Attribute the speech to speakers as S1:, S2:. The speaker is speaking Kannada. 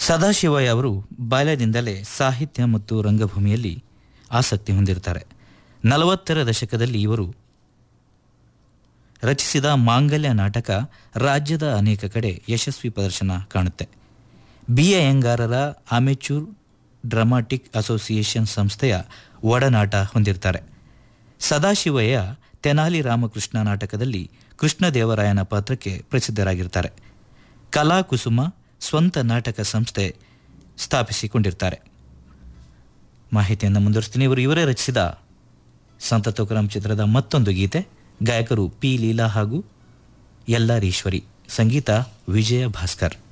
S1: ಸದಾಶಿವಯ್ಯ ಅವರು ಬಾಲ್ಯದಿಂದಲೇ ಸಾಹಿತ್ಯ ಮತ್ತು ರಂಗಭೂಮಿಯಲ್ಲಿ ಆಸಕ್ತಿ ಹೊಂದಿರ್ತಾರೆ ನಲವತ್ತರ ದಶಕದಲ್ಲಿ ಇವರು ರಚಿಸಿದ ಮಾಂಗಲ್ಯ ನಾಟಕ ರಾಜ್ಯದ ಅನೇಕ ಕಡೆ ಯಶಸ್ವಿ ಪ್ರದರ್ಶನ ಕಾಣುತ್ತೆ ಬಿ ಅಯ್ಯಂಗಾರರ ಅಮೆಚೂರ್ ಡ್ರಾಮಾಟಿಕ್ ಅಸೋಸಿಯೇಷನ್ ಸಂಸ್ಥೆಯ ಒಡನಾಟ ಹೊಂದಿರ್ತಾರೆ ಸದಾಶಿವಯ್ಯ ತೆನಾಲಿ ರಾಮಕೃಷ್ಣ ನಾಟಕದಲ್ಲಿ ಕೃಷ್ಣದೇವರಾಯನ ಪಾತ್ರಕ್ಕೆ ಪ್ರಸಿದ್ಧರಾಗಿರ್ತಾರೆ ಕಲಾಕುಸುಮ ಸ್ವಂತ ನಾಟಕ ಸಂಸ್ಥೆ ಸ್ಥಾಪಿಸಿಕೊಂಡಿರ್ತಾರೆ ಮಾಹಿತಿಯನ್ನು ಮುಂದುವರಿಸ್ತೀನಿ ಇವರು ಇವರೇ ರಚಿಸಿದ ಸಂತ ತುಕಾರಾಮ್ ಚಿತ್ರದ ಮತ್ತೊಂದು ಗೀತೆ ಗಾಯಕರು ಪಿ ಲೀಲಾ ಹಾಗೂ ಎಲ್ಲಾರೀಶ್ವರಿ ಸಂಗೀತ ವಿಜಯ ಭಾಸ್ಕರ್